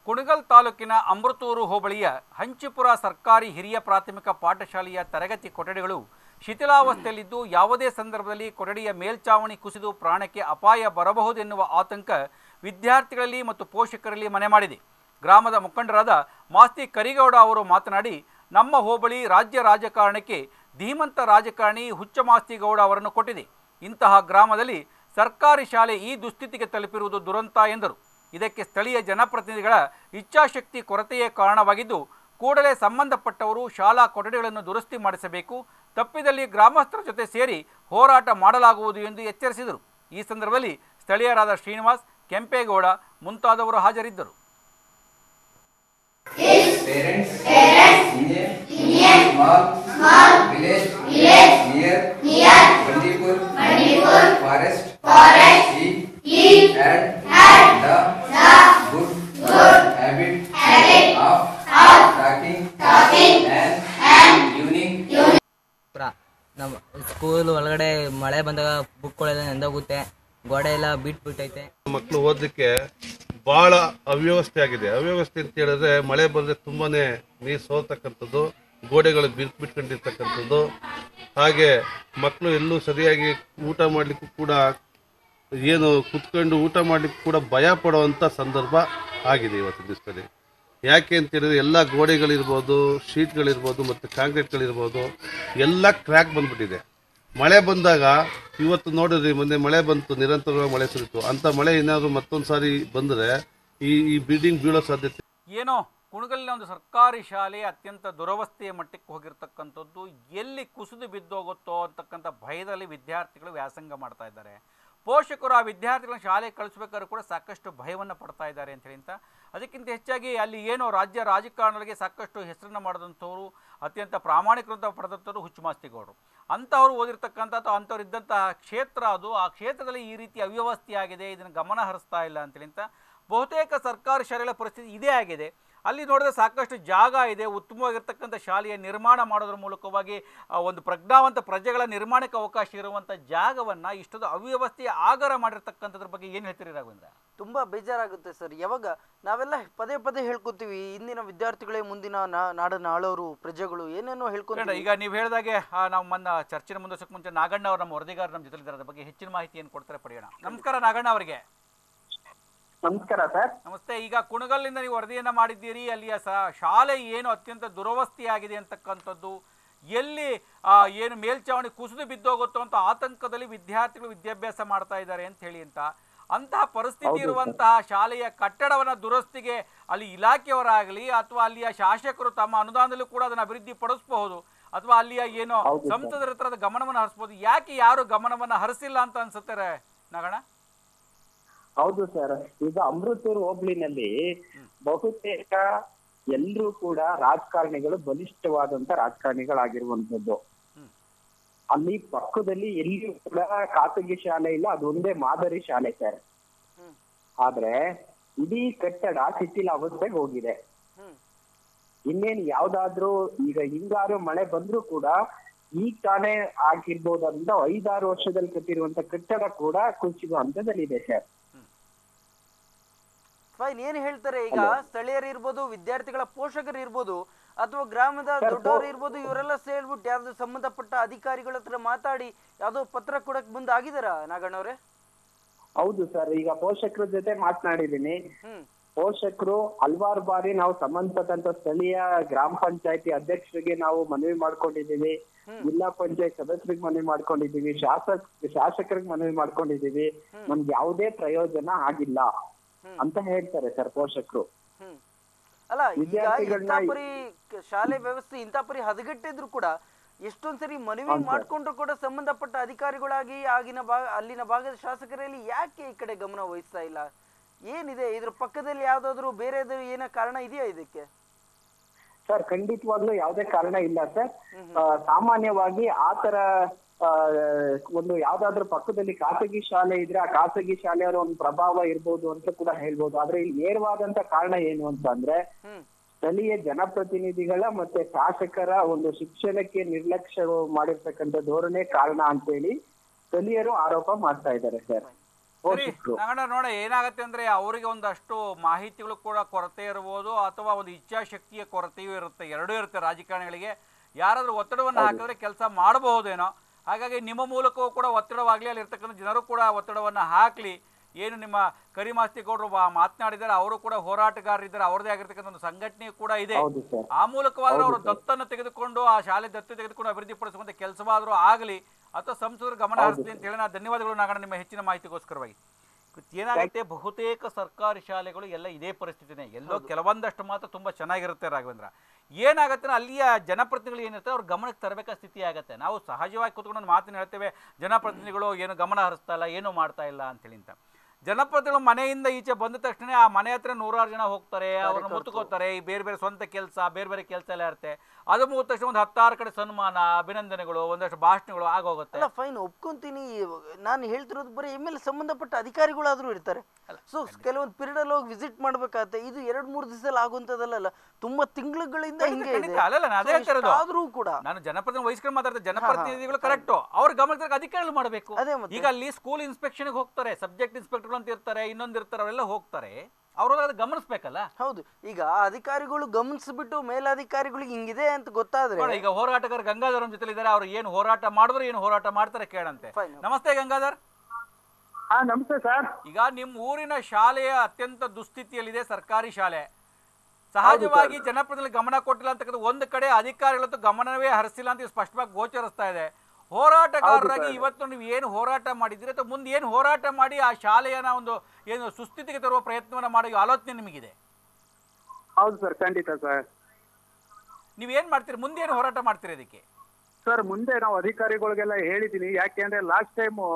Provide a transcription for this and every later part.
ಕುಣಗಲ್ ತಾಲೂಕಿನ ಅಮೃತೂರು ಹೋಬಳಿಯ ಹಂಚಿಪುರ ಸರ್ಕಾರಿ ಹಿರಿಯ ಪ್ರಾಥಮಿಕ ಪಾಠಶಾಲೆಯ ತರಗತಿ ಕೊಠಡಿಗಳು ಶಿಥಿಲಾವಸ್ಥೆಯಲ್ಲಿದ್ದು ಯಾವುದೇ ಸಂದರ್ಭದಲ್ಲಿ ಕೊಠಡಿಯ ಮೇಲ್ಚಾವಣಿ ಕುಸಿದು ಪ್ರಾಣಕ್ಕೆ ಅಪಾಯ ಬರಬಹುದೆನ್ನುವ ಆತಂಕ ವಿದ್ಯಾರ್ಥಿಗಳಲ್ಲಿ ಮತ್ತು ಪೋಷಕರಲ್ಲಿ ಮನೆ ಮಾಡಿದೆ ಗ್ರಾಮದ ಮುಖಂಡರಾದ ಮಾಸ್ತಿ ಕರಿಗೌಡ ಅವರು ಮಾತನಾಡಿ ನಮ್ಮ ಹೋಬಳಿ ರಾಜ್ಯ ರಾಜಕಾರಣಕ್ಕೆ ಧೀಮಂತ ರಾಜಕಾರಣಿ ಹುಚ್ಚಮಾಸ್ತಿಗೌಡ ಅವರನ್ನು ಕೊಟ್ಟಿದೆ ಇಂತಹ ಗ್ರಾಮದಲ್ಲಿ ಸರ್ಕಾರಿ ಶಾಲೆ ಈ ದುಸ್ಥಿತಿಗೆ ತಲುಪಿರುವುದು ದುರಂತ ಎಂದರು ಇದಕ್ಕೆ ಸ್ಥಳೀಯ ಜನಪ್ರತಿನಿಧಿಗಳ ಇಚ್ಛಾಶಕ್ತಿ ಕೊರತೆಯೇ ಕಾರಣವಾಗಿದ್ದು ಕೂಡಲೇ ಸಂಬಂಧಪಟ್ಟವರು ಶಾಲಾ ಕೊಠಡಿಗಳನ್ನು ದುರಸ್ತಿ ಮಾಡಿಸಬೇಕು ತಪ್ಪಿದಲ್ಲಿ ಗ್ರಾಮಸ್ಥರ ಜೊತೆ ಸೇರಿ ಹೋರಾಟ ಮಾಡಲಾಗುವುದು ಎಂದು ಎಚ್ಚರಿಸಿದರು ಈ ಸಂದರ್ಭದಲ್ಲಿ ಸ್ಥಳೀಯರಾದ ಶ್ರೀನಿವಾಸ್ ಕೆಂಪೇಗೌಡ ಮುಂತಾದವರು ಹಾಜರಿದ್ದರು parents, Indian, small, village, near, Bandipur, forest, eat, and the good habit of talking and evening ಪ್ರ ನಮ್ಮ ಸ್ಕೂಲ್ ಒಳಗಡೆ ಮಳೆ ಬಂದಾಗ ಬುಕ್ಗಳೆಲ್ಲ ನೆಂದೋಗುತ್ತೆ ಗೋಡೆ ಎಲ್ಲ ಬಿಟ್ಬಿಟ್ಟೈತೆ ಮಕ್ಕಳು ಓದಲಿಕ್ಕೆ ಬಹಳ ಅವ್ಯವಸ್ಥೆ ಆಗಿದೆ ಅವ್ಯವಸ್ಥೆ ಅಂತ ಹೇಳಿದ್ರೆ ಮಳೆ ಬಂದ್ರೆ ತುಂಬಾನೇ ನೀರು ಸೋಲ್ತಕ್ಕಂಥದ್ದು ಗೋಡೆಗಳು ಬಿರ್ಕ್ ಬಿಟ್ಕೊಂಡಿರ್ತಕ್ಕಂಥದ್ದು ಹಾಗೆ ಮಕ್ಕಳು ಎಲ್ಲೂ ಸರಿಯಾಗಿ ಊಟ ಮಾಡ್ಲಿಕ್ಕೂ ಕೂಡ ಏನು ಕುತ್ಕೊಂಡು ಊಟ ಮಾಡ್ಲಿಕ್ಕೆ ಕೂಡ ಭಯ ಪಡುವಂತ ಸಂದರ್ಭ ಆಗಿದೆ ಇವತ್ತು ದಿವಸದಲ್ಲಿ ಯಾಕೆ ಅಂತ ಹೇಳಿದ್ರೆ ಎಲ್ಲ ಗೋಡೆಗಳಿರ್ಬೋದು ಶೀಟ್ಗಳಿರ್ಬೋದು ಮತ್ತು ಕಾಂಕ್ರೀಟ್ಗಳಿರ್ಬೋದು ಎಲ್ಲ ಕ್ರ್ಯಾಕ್ ಬಂದ್ಬಿಟ್ಟಿದೆ ಮಳೆ ಬಂದಾಗ ಇವತ್ತು ನೋಡಿದ್ರಿ ಮೊನ್ನೆ ಮಳೆ ಬಂತು ನಿರಂತರವಾಗಿ ಮಳೆ ಸುರಿತು ಅಂತ ಮಳೆ ಏನಾದ್ರು ಮತ್ತೊಂದು ಸಾರಿ ಬಂದರೆ ಈ ಈ ಬಿಲ್ಡಿಂಗ್ ಬೀಳೋ ಸಾಧ್ಯತೆ ಏನೋ ಕುಣಗಲಿನ ಒಂದು ಸರ್ಕಾರಿ ಶಾಲೆ ಅತ್ಯಂತ ದುರವಸ್ಥೆಯ ಮಟ್ಟಕ್ಕೆ ಹೋಗಿರ್ತಕ್ಕಂಥದ್ದು ಎಲ್ಲಿ ಕುಸಿದು ಬಿದ್ದೋಗುತ್ತೋ ಅಂತಕ್ಕಂಥ ಭಯದಲ್ಲಿ ವಿದ್ಯಾರ್ಥಿಗಳು ವ್ಯಾಸಂಗ ಮಾಡ್ತಾ ಇದ್ದಾರೆ ಪೋಷಕರು ಆ ವಿದ್ಯಾರ್ಥಿಗಳನ್ನ ಶಾಲೆಗೆ ಕಳಿಸ್ಬೇಕಾದ್ರೂ ಕೂಡ ಸಾಕಷ್ಟು ಭಯವನ್ನು ಪಡ್ತಾ ಇದ್ದಾರೆ ಅಂತ ಹೇಳಿ ಅಂತ ಅದಕ್ಕಿಂತ ಹೆಚ್ಚಾಗಿ ಅಲ್ಲಿ ಏನೋ ರಾಜ್ಯ ರಾಜಕಾರಣಗಳಿಗೆ ಸಾಕಷ್ಟು ಹೆಸರನ್ನು ಮಾಡಿದಂಥವ್ರು ಅತ್ಯಂತ ಪ್ರಾಮಾಣಿಕರಂತ ಪಡೆದಂಥವ್ರು ಹುಚ್ಚುಮಾಸ್ತಿಗೌಡರು ಅಂಥವ್ರು ಓದಿರ್ತಕ್ಕಂಥ ಅಥವಾ ಅಂಥವ್ರು ಇದ್ದಂತಹ ಕ್ಷೇತ್ರ ಅದು ಆ ಕ್ಷೇತ್ರದಲ್ಲಿ ಈ ರೀತಿ ಅವ್ಯವಸ್ಥೆ ಆಗಿದೆ ಇದನ್ನು ಗಮನ ಹರಿಸ್ತಾ ಇಲ್ಲ ಅಂತೇಳಿ ಅಂತ ಬಹುತೇಕ ಸರ್ಕಾರಿ ಶಾಲೆಗಳ ಪರಿಸ್ಥಿತಿ ಇದೇ ಆಗಿದೆ ಅಲ್ಲಿ ನೋಡಿದ್ರೆ ಸಾಕಷ್ಟು ಜಾಗ ಇದೆ ಉತ್ತಮವಾಗಿರ್ತಕ್ಕಂಥ ಶಾಲೆಯ ನಿರ್ಮಾಣ ಮಾಡೋದ್ರ ಮೂಲಕವಾಗಿ ಆ, ಒಂದು ಪ್ರಜ್ಞಾವಂತ ಪ್ರಜೆಗಳ ನಿರ್ಮಾಣಕ್ಕೆ ಅವಕಾಶ ಇರುವಂಥ ಜಾಗವನ್ನು ಇಷ್ಟೊಂದು ಅವ್ಯವಸ್ಥೆಯ ಆಗರ ಮಾಡಿರ್ತಕ್ಕಂಥದ್ರ ಬಗ್ಗೆ ಏನು ಹೇಳ್ತೀರಿ ರಾಘವೇಂದ್ರ ತುಂಬಾ ಬೇಜಾರಾಗುತ್ತೆ ಸರ್ ಯಾವಾಗ ನಾವೆಲ್ಲ ಪದೇ ಪದೇ ಹೇಳ್ಕೊತೀವಿ ಇಂದಿನ ವಿದ್ಯಾರ್ಥಿಗಳೇ ಮುಂದಿನ ನಾ- ನಾಡನ್ನ ಆಳೋರು ಪ್ರಜೆಗಳು ಏನೇನೋ ಬೇಡ, ಹೇಳ್ಕೊತೀವಿ ಈಗ ನೀವು ಹೇಳಿದಾಗೆ ಆ, ನಾವು ಮನ್ನ ಚರ್ಚೆನ ಮುಂದುವರ್ಸೋಕೆ ಮುಂಚೆ ನಾಗಣ್ಣ ಅವರು ನಮ್ಮ ವರದಿಗಾರ ನಮ್ಮ ಜೊತೆಲಿದ್ದಾರೆ ಅದ್ರ ಬಗ್ಗೆ ಹೆಚ್ಚಿನ ಮಾಹಿತಿಯನ್ನು ಕೊಡ್ತಾರೆ ಪಡೆಯೋಣ ನಮಸ್ಕಾರ ನಾಗಣ್ಣ ಅವರಿಗೆ ನಮಸ್ಕಾರ ಸರ್ ನಮಸ್ತೆ ಈಗ ಕುಣಗಲ್ಲಿಂದ ನೀವು ವರದಿಯನ್ನ ಮಾಡಿದ್ದೀರಿ ಅಲ್ಲಿಯ ಸ ಶಾಲೆ ಏನು ಅತ್ಯಂತ ದುರವಸ್ಥೆಯಾಗಿದೆ ಅಂತಕ್ಕಂಥದ್ದು ಎಲ್ಲಿ ಆ, ಏನು ಮೇಲ್ಚಾವಣಿ ಕುಸಿದು ಬಿದ್ದೋಗುತ್ತೋ ಅಂತ ಆತಂಕದಲ್ಲಿ ವಿದ್ಯಾರ್ಥಿಗಳು ವಿದ್ಯಾಭ್ಯಾಸ ಮಾಡ್ತಾ ಇದ್ದಾರೆ ಅಂತ ಹೇಳಿ ಅಂತ ಅಂತಹ ಪರಿಸ್ಥಿತಿ ಇರುವಂತಹ ಶಾಲೆಯ ಕಟ್ಟಡವನ್ನ ದುರಸ್ತಿಗೆ ಅಲ್ಲಿ ಇಲಾಖೆಯವರಾಗಲಿ ಅಥವಾ ಅಲ್ಲಿಯ ಶಾಸಕರು ತಮ್ಮ ಅನುದಾನದಲ್ಲೂ ಕೂಡ ಅದನ್ನು ಅಭಿವೃದ್ಧಿ ಪಡಿಸಬಹುದು ಅಥವಾ ಅಲ್ಲಿಯ ಏನೋ ಸಂಸದರ ಹತ್ರದ ಗಮನವನ್ನು ಹರಿಸ್ಬೋದು ಯಾಕೆ ಯಾರು ಗಮನವನ್ನ ಹರಿಸಿಲ್ಲ ಅಂತ ಅನ್ಸುತ್ತಾರೆ ನಾಗಣ್ಣ ಹೌದು ಸರ್ ಈಗ ಅಮೃತೂರು ಹೋಬಳಿನಲ್ಲಿ ಬಹುತೇಕ ಎಲ್ಲರೂ ಕೂಡ ರಾಜಕಾರಣಿಗಳು ಬಲಿಷ್ಠವಾದಂತ ರಾಜಕಾರಣಿಗಳಾಗಿರುವಂತದ್ದು ಅಲ್ಲಿ ಪಕ್ಕದಲ್ಲಿ ಎಲ್ಲಿಯೂ ಕೂಡ ಖಾಸಗಿ ಶಾಲೆ ಇಲ್ಲ ಅದೊಂದೇ ಮಾದರಿ ಶಾಲೆ ಸರ್ ಆದ್ರೆ ಇಡೀ ಕಟ್ಟಡ ಶಿಥಿಲಾವಸ್ಥೆಗೆ ಹೋಗಿದೆ ಇನ್ನೇನ್ ಯಾವ್ದಾದ್ರೂ ಈಗ ಹಿಂಗಾರು ಮಳೆ ಬಂದ್ರೂ ಕೂಡ ಈಗ ತಾನೇ ಆಗಿರ್ಬೋದಂತ ಐದಾರು ವರ್ಷದಲ್ಲಿ ಕಟ್ಟಿರುವಂತ ಕಟ್ಟಡ ಕೂಡ ಕುಸಿಯುವ ಹಂತದಲ್ಲಿದೆ ಸರ್ ಫೈನ್ ಏನ್ ಹೇಳ್ತಾರೆ ಈಗ ಸ್ಥಳೀಯರು ಇರ್ಬೋದು ವಿದ್ಯಾರ್ಥಿಗಳ ಪೋಷಕರು ಇರ್ಬೋದು ಅಥವಾ ಗ್ರಾಮದ ಸರ್, ದೊಡ್ಡವರು ಪೋ- ಇರ್ಬೋದು ಇವರೆಲ್ಲ ಸೇರ್ಬಿಟ್ಟು ಯಾವ್ದು ಸಂಬಂಧಪಟ್ಟ ಅಧಿಕಾರಿಗಳ ಹತ್ರ ಮಾತಾಡಿ ಯಾವ್ದೋ ಪತ್ರ ಕೊಡಕ್ ಮುಂದೆ ಆಗಿದಾರ ನಾಗಣ್ಣವ್ರೆ ಹೌದು ಸರ್ ಈಗ ಪೋಷಕರ ಜೊತೆ ಮಾತನಾಡಿದೀನಿ ಹ್ಮ್ ಪೋಷಕರು ಹಲವಾರು ಬಾರಿ ನಾವು ಸಂಬಂಧಪಟ್ಟಂತ ಸ್ಥಳೀಯ ಗ್ರಾಮ ಪಂಚಾಯತಿ ಅಧ್ಯಕ್ಷರಿಗೆ ನಾವು ಮನವಿ ಮಾಡ್ಕೊಂಡಿದೀವಿ ಜಿಲ್ಲಾ ಪಂಚಾಯತ್ ಸದಸ್ಯರಿಗೆ ಮನವಿ ಮಾಡ್ಕೊಂಡಿದೀವಿ ಶಾಸಕ ಶಾಸಕರಿಗೆ ಮನವಿ ಮಾಡ್ಕೊಂಡಿದೀವಿ ನಮ್ಗೆ ಯಾವುದೇ ಪ್ರಯೋಜನ ಆಗಿಲ್ಲ ಅಂತ ಹೇಳ್ತಾರೆ ಸರ್ ಪೋಷಕರು ಹ್ಮ್ ಅಲ್ಲ ಈಗ ವಿದ್ಯಾರ್ಥಿಗಳ್ನ- ಇಂಥ ಪರಿ ಕ- ಶಾಲೆ ವ್ಯವಸ್ಥೆ ಇಂಥ ಪರಿ ಹದಗೆಟ್ಟಿದ್ರು ಕೂಡ ಎಷ್ಟೊಂದ್ ಸರಿ ಮನವಿ ಮಾಡ್ಕೊಂಡ್ರು ಕೂಡ ಸಂಬಂಧಪಟ್ಟ ಅಧಿಕಾರಿಗಳಾಗಿ ಆಗಿನ ಭಾಗ ಅಲ್ಲಿನ ಭಾಗದ ಶಾಸಕರಲ್ಲಿ ಯಾಕೆ ಈ ಕಡೆ ಗಮನ ವಹಿಸ್ತಾ ಇಲ್ಲ ಏನಿದೆ ಇದ್ರ ಪಕ್ಕದಲ್ಲಿ ಯಾವ್ದಾದ್ರು ಬೇರೆದು ಏನೋ ಕಾರಣ ಇದೆಯಾ ಇದಕ್ಕೆ ಸರ್ ಖಂಡಿತವಾಗ್ಲೂ ಯಾವುದೇ ಕಾರಣ ಇಲ್ಲ ಸರ್ ಆ, ಸಾಮಾನ್ಯವಾಗಿ ಆತರ ಆ, ಒಂದು ಯಾವ್ದಾದ್ರು ಪಕ್ಕದಲ್ಲಿ ಖಾಸಗಿ ಶಾಲೆ ಇದ್ರೆ ಆ ಖಾಸಗಿ ಶಾಲೆಯವರ ಒಂದು ಪ್ರಭಾವ ಇರ್ಬೋದು ಅಂತ ಕೂಡ ಹೇಳ್ಬೋದು ಆದ್ರೆ ಇಲ್ಲಿ ನೇರವಾದಂತ ಕಾರಣ ಏನು ಅಂತ ಅಂದ್ರೆ ಹ್ಮ್ ಸ್ಥಳೀಯ ಜನಪ್ರತಿನಿಧಿಗಳ ಮತ್ತೆ ಶಾಸಕರ ಒಂದು ಶಿಕ್ಷಣಕ್ಕೆ ನಿರ್ಲಕ್ಷ್ಯ ಮಾಡಿರ್ತಕ್ಕಂಥ ಧೋರಣೆ ಕಾರಣ ಅಂತೇಳಿ ಸ್ಥಳೀಯರು ಆರೋಪ ಮಾಡ್ತಾ ಇದ್ದಾರೆ ಸರ್ ಸರಿ ಪೋಷಕರು ನಾಗಣ್ಣ ನೋಡ ಏನಾಗತ್ತೆ ಅಂದ್ರೆ ಅವರಿಗೆ ಒಂದಷ್ಟು ಮಾಹಿತಿಗಳು ಕೂಡ ಕೊರತೆ ಇರ್ಬೋದು ಅಥವಾ ಒಂದು ಇಚ್ಛಾಶಕ್ತಿಯ ಕೊರತೆಯೂ ಇರುತ್ತೆ ಎರಡೂ ಇರುತ್ತೆ ರಾಜಕಾರಣಿಗಳಿಗೆ ಯಾರಾದ್ರೂ ಒತ್ತಡವನ್ನು ಹಾಕಿದ್ರೆ ಕೆಲಸ ಮಾಡಬಹುದೇನೋ ಹಾಗಾಗಿ ನಿಮ್ಮ ಮೂಲಕವೂ ಕೂಡ ಒತ್ತಡವಾಗಲಿ ಅಲ್ಲಿರ್ತಕ್ಕಂಥ ಜನರು ಕೂಡ ಒತ್ತಡವನ್ನು ಹಾಕಲಿ ಏನು ನಿಮ್ಮ ಕರಿಮಾಸ್ತಿಗೌಡರು ಬಾ- ಮಾತನಾಡಿದ್ದಾರೆ ಅವರು ಕೂಡ ಹೋರಾಟಗಾರರಿದ್ದಾರೆ ಅವರದೇ ಆಗಿರ್ತಕ್ಕಂಥ ಒಂದು ಸಂಘಟನೆ ಕೂಡ ಇದೆ ಹೌದು ಸರ್ ಆ ಮೂಲಕವಾದ್ರೂ ಅವರು ದತ್ತನ್ನು ತೆಗೆದುಕೊಂಡು ಆ ಶಾಲೆ ದತ್ತು ತೆಗೆದುಕೊಂಡು ಅಭಿವೃದ್ಧಿಪಡಿಸುವಂತ ಕೆಲಸವಾದರೂ ಆಗಲಿ ಅಥವಾ ಸಂಸದರು ಗಮನ ಹರಿಸಲಿ ಅಂತ ಹೇಳಿ ನಾನು ಧನ್ಯವಾದಗಳು ನಾಗಣ್ಣ ನಿಮ್ಮ ಹೆಚ್ಚಿನ ಮಾಹಿತಿಗೋಸ್ಕರವಾಗಿ ಇವತ್ತು ಏನಾಗುತ್ತೆ ಬಹುತೇಕ ಸರ್ಕಾರಿ ಶಾಲೆಗಳು ಎಲ್ಲ ಇದೇ ಪರಿಸ್ಥಿತಿನೇ ಎಲ್ಲೋ ಕೆಲವೊಂದಷ್ಟು ಮಾತ್ರ ತುಂಬಾ ಚೆನ್ನಾಗಿರುತ್ತೆ ರಾಘವೇಂದ್ರ ಏನಾಗುತ್ತೆ ಅಂದ್ರೆ ಅಲ್ಲಿಯ ಜನಪ್ರತಿನಿಧಿಗಳು ಏನಿರುತ್ತೆ ಅವ್ರ ಗಮನಕ್ಕೆ ತರಬೇಕಾದ ಸ್ಥಿತಿ ಆಗುತ್ತೆ ನಾವು ಸಹಜವಾಗಿ ಕೂತ್ಕೊಂಡು ಒಂದು ಮಾತನ್ನ ಹೇಳ್ತೇವೆ ಜನಪ್ರತಿನಿಧಿಗಳು ಏನು ಗಮನ ಹರಿಸ್ತಾ ಇಲ್ಲ ಏನು ಮಾಡ್ತಾ ಇಲ್ಲ ಅಂತೇಳಿ ಅಂತ ಜನಪ್ರತಿನಿಧಿಗಳು ಮನೆಯಿಂದ ಈಚೆ ಬಂದ ತಕ್ಷಣ ಆ ಮನೆ ಹತ್ರ ನೂರಾರು ಜನ ಹೋಗ್ತಾರೆ ಅವ್ರನ್ನ ಮುತ್ಕೋತಾರೆ ಈ ಬೇರೆ ಬೇರೆ ಸ್ವಂತ ಕೆಲಸ ಬೇರೆ ಬೇರೆ ಕೆಲಸ ಎಲ್ಲ ಇರುತ್ತೆ ಅದು ಮುಗಿದ ತಕ್ಷಣ ಒಂದು ಹತ್ತಾರು ಕಡೆ ಸನ್ಮಾನ ಅಭಿನಂದನೆಗಳು ಒಂದಷ್ಟು ಭಾಷಣಗಳು ಆಗೋಗುತ್ತೆ ಅಲ್ಲ ಫೈನ್ ಒಪ್ಕೊಂತೀನಿ ನಾನು ಹೇಳ್ತಿರೋದು ಬರೀ ಎಮ್ ಎಲ್ ಸಂಬಂಧಪಟ್ಟ ಅಧಿಕಾರಿಗಳಾದ್ರೂ ಇರ್ತಾರೆ ಸೊ ಕೆಲವೊಂದು ಪೀರಿಯಡ್ ಅಲ್ಲಿ ಹೋಗಿ ವಿಸಿಟ್ ಮಾಡ್ಬೇಕಾಗತ್ತೆ ಇದು ಎರಡ್ ಮೂರು ದಿವಸದಲ್ಲಿ ಆಗುವಂತದಲ್ಲ ತುಂಬಾ ತಿಂಗಳುಗಳಿಂದ ಹಿಂಗೆ ಇದೆ ಖಂಡಿತ, ಅಲ್ಲಲ್ಲ, ನಾನು ಅದೇ So ಹೇಳ್ತಾ ಇರೋದು. ಇಷ್ಟಾದ್ರೂ ಕೂಡ ನಾನು ಜನಪ್ರತಿನಿಧಿ ವಹಿಸ್ಕೊಂಡು ಮಾತಾಡ್ತಾರೆ ಜನಪ್ರತಿನಿಧಿಗಳು ಕರೆಕ್ಟ್ ಅವ್ರ ಗಮನಕ್ಕೆ ಅಧಿಕಾರಿಗಳು ಮಾಡಬೇಕು ಅದೇ ಮತ್ತೆ. ಈಗ ಅಲ್ಲಿ ಸ್ಕೂಲ್ ಇನ್ಸ್ಪೆಕ್ಷನ್ ಹೋಗ್ತಾರೆ ಸಬ್ಜೆಕ್ಟ್ ಇನ್ಸ್ಪೆಕ್ಟರ್ ಅಂತ ಇರ್ತಾರೆ ಇನ್ನೊಂದು ಇರ್ತಾರೆ ಅವರೆಲ್ಲ ಹೋಗ್ತಾರೆ ಅವರು ಅದು ಗಮನಿಸ್ಬೇಕಲ್ಲ ಹೌದು ಈಗ ಅಧಿಕಾರಿಗಳು ಗಮನಿಸ್ಬಿಟ್ಟು ಮೇಲಧಿಕಾರಿಗಳಿಗೆ ಹಿಂಗಿದೆ ಅಂತ ಗೊತ್ತಾದ್ರೆ ನೋಡು, ಈಗ ಹೋರಾಟಗಾರ ಗಂಗಾಧರ್ ಜೊತೆ ಇದ್ದಾರೆ ಅವ್ರು ಏನು ಹೋರಾಟ ಮಾಡಿದ್ರು ಏನು ಹೋರಾಟ ಮಾಡ್ತಾರೆ ಕೇಳಂತೆ Fine. ನಮಸ್ತೆ ಗಂಗಾಧರ್ ಹಾ ನಮಸ್ತೆ ಸರ್ ಈಗ ನಿಮ್ಮ ಊರಿನ ಶಾಲೆಯ ಅತ್ಯಂತ ದುಸ್ಥಿತಿಯಲ್ಲಿದೆ ಸರ್ಕಾರಿ ಶಾಲೆ ಸಹಜವಾಗಿ ಜನಪ್ರತಿನಿಧಿ ಗಮನ ಕೊಟ್ಟಿಲ್ಲ ಅಂತಕ್ಕಂಥ ಒಂದು ಕಡೆ ಅಧಿಕಾರಿಗಳಂತೂ ಗಮನವೇ ಹರಿಸಿಲ್ಲ ಅಂತ ಸ್ಪಷ್ಟವಾಗಿ ಗೋಚರಿಸ್ತಾ ಇದೆ ಹೋರಾಟಗಾರರಾಗಿ ಇವತ್ತು ನೀವು ಏನು ಹೋರಾಟ ಮಾಡಿದ್ದೀರಿ ಅಥವಾ ಮುಂದೆ ಏನು ಹೋರಾಟ ಮಾಡಿ ಆ ಶಾಲೆಯನ್ನ ಒಂದು ಏನು ಸುಸ್ಥಿತಿಗೆ ತರುವ ಪ್ರಯತ್ನವನ್ನ ಮಾಡೋ ಆಲೋಚನೆ ನಿಮಗಿದೆ ಹೌದು ಸರ್ ಖಂಡಿತ ಸರ್ ನೀವೇನ್ ಮಾಡ್ತೀರಿ ಮುಂದೆ ಏನು ಹೋರಾಟ ಮಾಡ್ತೀರಿ ಅದಕ್ಕೆ ಸರ್ ಮುಂದೆ ನಾವು ಅಧಿಕಾರಿಗಳಿಗೆಲ್ಲ ಹೇಳಿದೀನಿ ಯಾಕೆ ಅಂದ್ರೆ ಲಾಸ್ಟ್ ಟೈಮು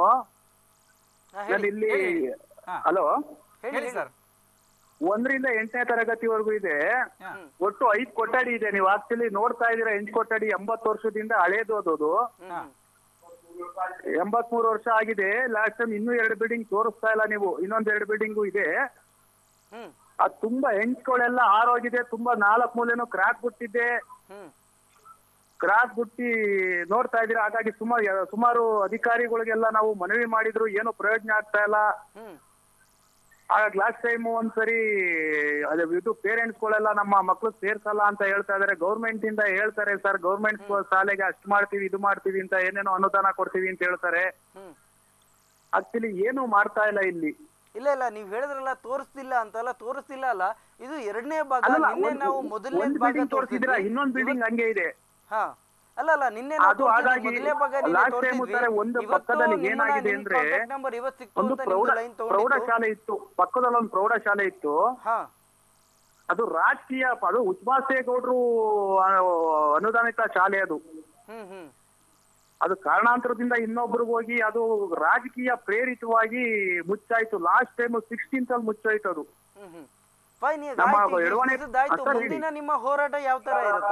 ಹಾ, ನಾನು ಇಲ್ಲಿ ಹಾ. ಹಲೋ ಹೇಳಿ ಸರ್ ಒಂದರಿಂದ ಎಂಟನೇ ತರಗತಿವರೆಗೂ ಇದೆ ಹಾ. ಒಟ್ಟು ಐದು ಕೊಠಡಿ ಇದೆ ನೀವು ಆಕ್ಚುಲಿ ನೋಡ್ತಾ ಇದೀರಾ ಎಂಟು ಕೊಠಡಿ ಎಂಬತ್ತು ವರ್ಷದಿಂದ ಹಳೇದು ಅದು ಹಾ. ಎಂಬತ್ ಮೂರು ವರ್ಷ ಆಗಿದೆ ಲಾಸ್ಟ್ ಟೈಮ್ ಇನ್ನೂ ಎರಡು ಬಿಲ್ಡಿಂಗ್ ತೋರಿಸ್ತಾ ಇಲ್ಲ ನೀವು ಇನ್ನೊಂದ್ ಎರಡು ಬಿಲ್ಡಿಂಗು ಇದೆ ಹ್ಮ್ ಅದು ತುಂಬಾ ಹೆಂಚ್ಗಳೆಲ್ಲ ಆರೋಗಿದೆ ತುಂಬಾ ನಾಲ್ಕು ಮೂಲೆನೂ ಕ್ರಾಕ್ ಬಿಟ್ಟಿದೆ ಹ್ಮ್ ಕ್ರಾಕ್ ಬಿಟ್ಟಿ ನೋಡ್ತಾ ಇದೀರಾ ಹಾಗಾಗಿ ಸುಮಾರು ಸುಮಾರು ಅಧಿಕಾರಿಗಳಿಗೆಲ್ಲ ನಾವು ಮನವಿ ಮಾಡಿದ್ರು ಏನು ಪ್ರಯೋಜನ ಆಗ್ತಾ ಇಲ್ಲ ಹ್ಮ್ ಹಾಗಾಗಿ ಲಾಸ್ಟ್ ಟೈಮ್ ಒಂದ್ಸರಿ ಅದೇ ಇದು ಪೇರೆಂಟ್ಸ್ಗಳೆಲ್ಲ ನಮ್ಮ ಮಕ್ಳು ಸೇರ್ಸಲ್ಲ ಅಂತ ಹೇಳ್ತಾ ಇದಾರೆ ಗೌರ್ಮೆಂಟ್ ಇಂದ ಹೇಳ್ತಾರೆ ಸರ್ ಗೌರ್ಮೆಂಟ್ ಶಾಲೆಗೆ ಅಷ್ಟ್ ಮಾಡ್ತೀವಿ ಇದು ಮಾಡ್ತೀವಿ ಅಂತ ಏನೇನೋ ಅನುದಾನ ಕೊಡ್ತೀವಿ ಅಂತ ಹೇಳ್ತಾರೆ ಹ್ಮ್ ಆಕ್ಚುಲಿ ಏನು ಮಾಡ್ತಾ ಇಲ್ಲ ಇಲ್ಲಿ ಇಲ್ಲ ಇಲ್ಲ ನೀವ್ ಹೇಳಿದ್ರಲ್ಲ ತೋರಿಸ್ತಿಲ್ಲ ಅಂತಲ್ಲ ತೋರಿಸ್ತಿಲ್ಲ ಅಲ್ಲ ಇದು ಎರಡನೇ ಭಾಗ ಅಲ್ಲಲ್ಲ, ನಿನ್ನೆ ಒಂದ್- ನಾವು ಮೊದಲನೇ ಒಂದ್ ಭಾಗ ಬಿಲ್ಡಿಂಗ್ ತೋರಿಸಿದ್ರ ತೋರಿಸಿದ್ವಿ. ಇನ್ನೊಂದ್ ಬಿಲ್ಡಿಂಗ್ ಹಂಗೆ ಇದೆ ಹಾ ಅಲ್ಲ ಅಲ್ಲ ನಿನ್ನೆ ನಾವು ಅದು ತೋರ್ಸಿದ್ವಿ, ಹಾಗಾಗಿ ಮೊದಲನೇ ಭಾಗ ನಿನ್ನೆ last time ತೋರ್ಸಿದ್ವಿ. ತರ ಒಂದು ಇವತ್ತು ಪಕ್ಕದಲ್ಲಿ ನಿಮ್ಮನ್ನ ಏನಾಗಿದೆ ನಿಮ್ ಅಂದ್ರೆ contact number ಇವತ್ತು ಸಿಕ್ತು ಒಂದು ಅಂತ ಪ್ರೌಢ ನಿಮ್ದು line ತಗೊಂಡಿದ್ದು. ಪ್ರೌಢಶಾಲೆ ಇತ್ತು ಪಕ್ಕದಲ್ಲಿ ಒಂದು ಪ್ರೌಢಶಾಲೆ ಇತ್ತು ಹಾ ಅದು ರಾಜಕೀಯ ಅದು ಉಚ್ಮಾಸೇಗೌಡರು ಅನುದಾನಿತ ಶಾಲೆ ಅದು ಹ್ಮ್ ಹ್ಮ್ ಅದು ಕಾರಣಾಂತರದಿಂದ ಇನ್ನೊಬ್ರಿಗೆ ಹೋಗಿ ಅದು ರಾಜಕೀಯ ಪ್ರೇರಿತವಾಗಿ ಮುಚ್ಚಾಯ್ತು ಲಾಸ್ಟ್ ಟೈಮ್ ಸಿಕ್ಸ್ಟೀನ್ತ್ ಅಲ್ಲಿ ಮುಚ್ಚೋಯ್ತು ಅದು ಹ್ಮ್ ಹ್ಮ್ ಫೈನ್ ಈಗ ನಮ್ಮ ಆಯ್ತು, ಈಗ ಎಡವಣೆ- ಇದ್ದಿದ್ದಾಯ್ತು. ಹಾ, ಸರ್, ಹೇಳಿ. ಮುಂದಿನ ನಿಮ್ಮ ಹೋರಾಟ ಯಾವ ತರ ಇರುತ್ತೆ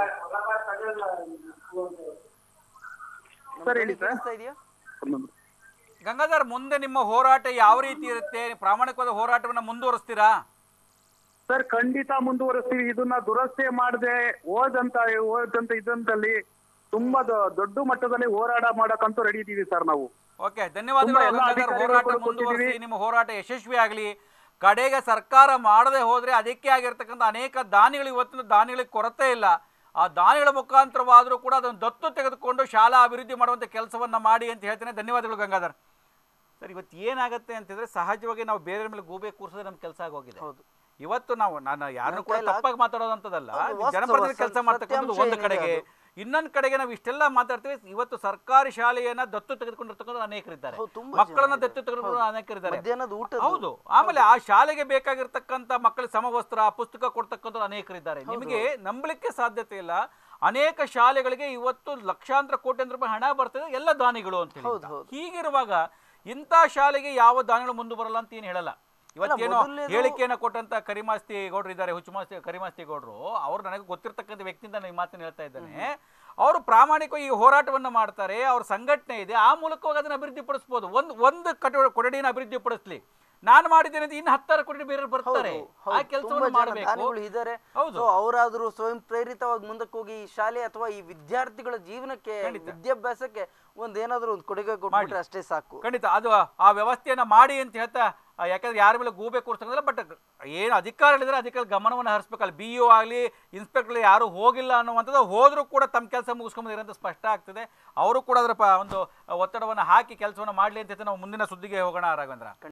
ಸರ್ ಹೇಳಿ ಸರ್ ಕೇಳಿಸ್ತಾ ಇದೆಯಾ ಗಂಗಾಧರ್ ಮುಂದೆ ನಿಮ್ಮ ಹೋರಾಟ ಯಾವ ರೀತಿ ಇರುತ್ತೆ ಪ್ರಾಮಾಣಿಕವಾದ ಹೋರಾಟವನ್ನ ಮುಂದುವರಿಸ್ತೀರಾ ಸರ್ ಖಂಡಿತ ಮುಂದುವರಿಸ್ತೀವಿ ಇದನ್ನ ದುರಸ್ತಿ ಮಾಡದೆ ಓದಂತ ಓದಂತ ಇದಂತಲ್ಲಿ ತುಂಬಾ ದೊ- ದೊಡ್ಡ ಮಟ್ಟದಲ್ಲಿ ಹೋರಾಟ ಮಾಡಕ್ಕಂತೂ ರೆಡಿ ಇದೀವಿ ಸರ್ ನಾವು ಓಕೆ ಧನ್ಯವಾದಗಳು ತುಂಬಾ ಎಲ್ಲ ಗಂಗಾಧರ್ ಅಧಿಕಾರಿಗಳು ಹೋರಾಟ ಕೂಡ ಮುಂದುವರಿಸಿ ಕೊಟ್ಟಿದ್ದೀವಿ. ನಿಮ್ಮ ಹೋರಾಟ ಯಶಸ್ವಿ ಆಗಲಿ ಕಡೆಗೆ ಸರ್ಕಾರ ಮಾಡದೆ ಹೋದ್ರೆ ಅದಕ್ಕೆ ಆಗಿರ್ತಕ್ಕಂಥ ಅನೇಕ ದಾನಿಗಳು ಇವತ್ತಿನ ದಾನಿಗಳಿಗೆ ಕೊರತೆ ಇಲ್ಲ ಆ ದಾನಿಗಳ ಮುಖಾಂತರವಾದರೂ ಕೂಡ ಅದನ್ನು ದತ್ತು ತೆಗೆದುಕೊಂಡು ಶಾಲಾ ಅಭಿವೃದ್ಧಿ ಮಾಡುವಂಥ ಕೆಲಸವನ್ನ ಮಾಡಿ ಅಂತ ಹೇಳ್ತೇನೆ ಧನ್ಯವಾದಗಳು ಗಂಗಾಧರ್ ಸರ್ ಇವತ್ತು ಏನಾಗುತ್ತೆ ಅಂತಂದ್ರೆ ಸಹಜವಾಗಿ ನಾವು ಬೇರೆ ಮೇಲೆ ಗೂಬೆ ಕೂರಿಸೋದೇ ನಮ್ಮ ಕೆಲಸ ಆಗೋಗಿದೆ ಹೌದು. ಇವತ್ತು ನಾವು ನಾನು ಯಾರನ್ನು ಕೂಡ ಕೈಲಾಗ್- ತಪ್ಪಾಗಿ ಮಾತಾಡೋದಂತದಲ್ಲ ಹೌದು, ವಾಸ್ತವ, ಜನಪ್ರತಿನಿಧಿ ಕೆಲಸ ಸತ್ಯಾಂಶ ಮಾಡ್ತಕ್ಕಂಥದ್ದು ಒಂದು ಏನಿದೆ ಕಡೆಗೆ ಅದು. ಇನ್ನೊಂದು ಕಡೆಗೆ ನಾವು ಇಷ್ಟೆಲ್ಲ ಮಾತಾಡ್ತೀವಿ ಇವತ್ತು ಸರ್ಕಾರಿ ಶಾಲೆಯನ್ನ ದತ್ತು ತೆಗೆದುಕೊಂಡಿರ್ತಕ್ಕಂಥ ಅನೇಕರಿದ್ದಾರೆ ಹೌದು, ತುಂಬಾ ಮಕ್ಕಳನ್ನ ಜನ ದತ್ತು ತೆಗೆದುಕೊಂಡು ಅನೇಕರಿದ್ದಾರೆ ಮಧ್ಯಾಹ್ನದ ಊಟದ್ದು. ಹೌದು ಆಮೇಲೆ ಆ ಶಾಲೆಗೆ ಬೇಕಾಗಿರ್ತಕ್ಕಂಥ ಮಕ್ಕಳ ಸಮವಸ್ತ್ರ ಪುಸ್ತಕ ಕೊಡ್ತಕ್ಕಂಥ ಅನೇಕರಿದ್ದಾರೆ ನಿಮಗೆ ನಂಬಲಿಕ್ಕೆ ಸಾಧ್ಯತೆ ಇಲ್ಲ ಅನೇಕ ಶಾಲೆಗಳಿಗೆ ಇವತ್ತು ಲಕ್ಷಾಂತರ ಕೋಟ್ಯಾಂತರ ರೂಪಾಯಿ ಹಣ ಬರ್ತದೆ ಎಲ್ಲ ದಾನಿಗಳು ಅಂತ ಹೇಳಿ ಹೌದು, ಹೌದು. ಹೀಗಿರುವಾಗ ಇಂಥ ಶಾಲೆಗೆ ಯಾವ ದಾನಿಗಳು ಮುಂದೆ ಬರಲ್ಲ ಅಂತ ಏನು ಹೇಳಲ್ಲ ಇವತ್ತೇನೋ ಮೊದಲನೇದು- ಹೇಳಿಕೆಯನ್ನ ಕೊಟ್ಟಂತ ಕರಿಮಾಸ್ತಿ ಗೌಡ್ರು ಇದ್ದಾರೆ ಹುಚ್ಚುಮಾಸ್ತಿ ಕರಿಮಾಸ್ತಿ ಗೌಡ್ರು ಅವ್ರು ನನಗೆ ಗೊತ್ತಿರ್ತಕ್ಕಂಥ ವ್ಯಕ್ತಿಯಿಂದ ನಾನು ಈ ಮಾತನ್ನ ಹೇಳ್ತಾ ಇದ್ದೇನೆ ಅವರು ಪ್ರಾಮಾಣಿಕವಾಗಿ ಈ ಹೋರಾಟವನ್ನ ಮಾಡ್ತಾರೆ ಅವ್ರ ಸಂಘಟನೆ ಇದೆ ಆ ಮೂಲಕವಾಗಿ ಅದನ್ನ ಅಭಿವೃದ್ಧಿ ಪಡಿಸ್ಬೋದು ಒಂದು ಒಂದು ಕಟ ಕೊಠಡಿನ ಅಭಿವೃದ್ಧಿ ಪಡಿಸ್ಲಿ ನಾನು ಮಾಡಿದ್ದೇನೆ ಅಂತ ಇನ್ನು ಹತ್ತಾರು ಕೋಟಿ ಬೇರೆ ಬರ್ತಾರೆ ಹೌದು, ಆ ಹೌದು. ತುಂಬಾ ಕೆಲಸವನ್ನು ಜನ ಮಾಡಬೇಕು ದಾನಿಗಳು ಇದ್ದಾರೆ ಹೌದು. ಸೊ ಅವರಾದ್ರೂ ಸ್ವಯಂ ಪ್ರೇರಿತವಾಗಿ ಮುಂದಕ್ಕೆ ಹೋಗಿ ಈ ಶಾಲೆ ಅಥವಾ ಈ ವಿದ್ಯಾರ್ಥಿಗಳ ಜೀವನಕ್ಕೆ ವಿದ್ಯಾಭ್ಯಾಸಕ್ಕೆ ಒಂದ್ ಏನಾದ್ರೂ ಒಂದು ಕೊಡುಗೆ ಕೊಟ್ಬಿಟ್ರೆ ಅಷ್ಟೇ ಸಾಕು ಖಂಡಿತ ಅದು ಆ ವ್ಯವಸ್ಥೆಯನ್ನ ಮಾಡಿ ಅಂತ ಹೇಳ್ತಾ ಆ, ಯಾಕಂದ್ರೆ ಯಾರ ಮೇಲೆ ಗೂಬೆ ಕೂರ್ಸಂಗಿಲ್ಲ ಬಟ್ ಏನು ಅಧಿಕಾರಿಗಳಿದ್ರೆ ಅಧಿಕಾರಿ ಗಮನವನ್ನು ಹರಿಸ್ಬೇಕಲ್ಲ ಬಿ ಯು ಆಗಲಿ ಇನ್ಸ್ಪೆಕ್ಟರ್ ಯಾರು ಹೋಗಿಲ್ಲ ಅನ್ನುವಂಥದ್ದು ಹೋದರೂ ಕೂಡ ತಮ್ಮ ಕೆಲಸ ಮುಗಿಸ್ಕೊಂಬಂದಿರೋಂಥ ಸ್ಪಷ್ಟ ಆಗ್ತದೆ ಅವರು ಕೂಡ ಅದರ ಪ ಒಂದು ಒತ್ತಡವನ್ನು ಹಾಕಿ ಕೆಲಸವನ್ನು ಮಾಡಲಿ ಅಂತ ಹೇಳ್ತಾ ನಾವು ಮುಂದಿನ ಸುದ್ದಿಗೆ ಹೋಗೋಣ ರಾಘವೇಂದ್ರ